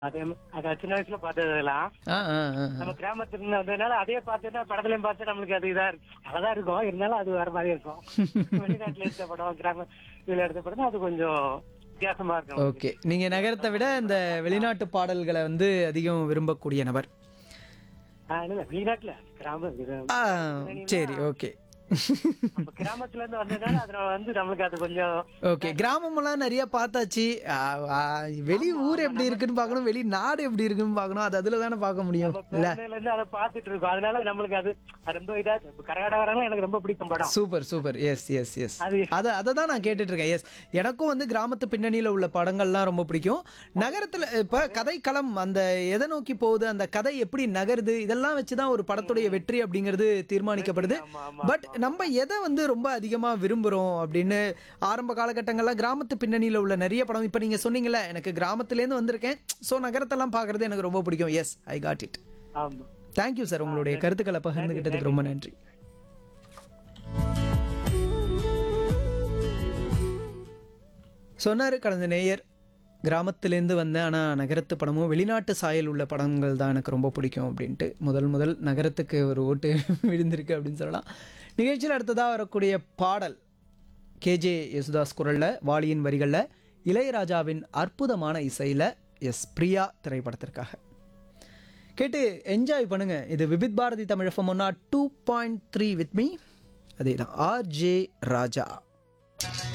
அது அது சின்ன வயசுல பார்த்ததெல்லாம் ஆ ஆ ஆ, ஆ. நம்ம கிராமத்துல இருந்து வந்ததுனால அதே பார்த்துட்டா படத்துலயும் பார்த்து நம்மளுக்கு அது இதா இருக்கு அழகா இருக்கும் இருந்தாலும் அது வேற மாதிரி இருக்கும் வெளிநாட்டுல எடுத்த படம் கிராம இதுல எடுத்த படம் அது கொஞ்சம் வித்தியாசமா இருக்கும் ஓகே நீங்க நகரத்தை விட இந்த வெளிநாட்டு பாடல்களை வந்து அதிகம் விரும்பக்கூடிய நபர் ஆ, இல்ல வெளிநாட்டுல கிராமம் இது- ஆ, சரி ஓகே நம்ம கிராமத்துல இருந்து வந்ததுனால அதனால வந்து நம்மளுக்கு அது கொஞ்சம் ஓகே கிராமமெல்லாம் நிறைய பார்த்தாச்சு ஆ, ஆ, வெளி ஊர் எப்படி இருக்குன்னு பார்க்கணும் வெளி நாடு எப்படி இருக்குன்னு பார்க்கணும் அது அதுல தானே பார்க்க முடியும் இல்ல பிறந்ததுல இருந்து அதை பார்த்துட்டு இருக்கோம் அதனால நம்மளுக்கு அது அது ரொம்ப இதா இப்ப கரகாடகாரங்களும் எனக்கு ரொம்ப பிடிக்கும் படம் super super yes yes yes அது அதை அதை தான் நான் கேட்டுட்டு இருக்கேன் எஸ் எனக்கும் வந்து கிராமத்து பின்னணியில் உள்ள படங்கள்லாம் ரொம்ப பிடிக்கும் நகரத்தில் இப்போ கதைக்களம் அந்த எதை நோக்கி போகுது அந்த கதை எப்படி நகருது இதெல்லாம் வச்சு தான் ஒரு படத்துடைய வெற்றி அப்படிங்கிறது தீர்மானிக்கப்படுது ஆமா ஆமா பட் நம்ம எதை வந்து ரொம்ப அதிகமாக விரும்புகிறோம் அப்படின்னு ஆரம்ப காலகட்டங்கள்ல கிராமத்து பின்னணியில் உள்ள நிறைய படம் இப்போ நீங்கள் சொன்னீங்கல்ல எனக்கு கிராமத்துலேருந்து வந்திருக்கேன் ஸோ நகரத்தெல்லாம் பார்க்குறது எனக்கு ரொம்ப பிடிக்கும் எஸ் ஐ காட் இட் ஆமா தேங்க்யூ சார் உங்களுடைய கருத்துக்களை பகிர்ந்துக்கிட்டதுக்கு ரொம்ப நன்றி சொன்னார் கடந்த நேயர் கிராமத்திலேருந்து வந்தேன் ஆனால் நகரத்து படமும் வெளிநாட்டு சாயல் உள்ள படங்கள் தான் எனக்கு ரொம்ப பிடிக்கும் அப்படின்ட்டு முதல் முதல் நகரத்துக்கு ஒரு ஓட்டு விழுந்திருக்கு அப்படின்னு சொல்லலாம் நிகழ்ச்சியில் அடுத்ததாக வரக்கூடிய பாடல் கேஜே யேசுதாஸ் குரலில் வாலியின் வரிகளில் இளையராஜாவின் அற்புதமான இசையில் எஸ் பிரியா திரைப்படத்திற்காக கேட்டு என்ஜாய் பண்ணுங்க இது விபித் பாரதி தமிழ் எஃப்எம் ஒன்னா two point three with me அதே தான் ஆர் ஜே ராஜா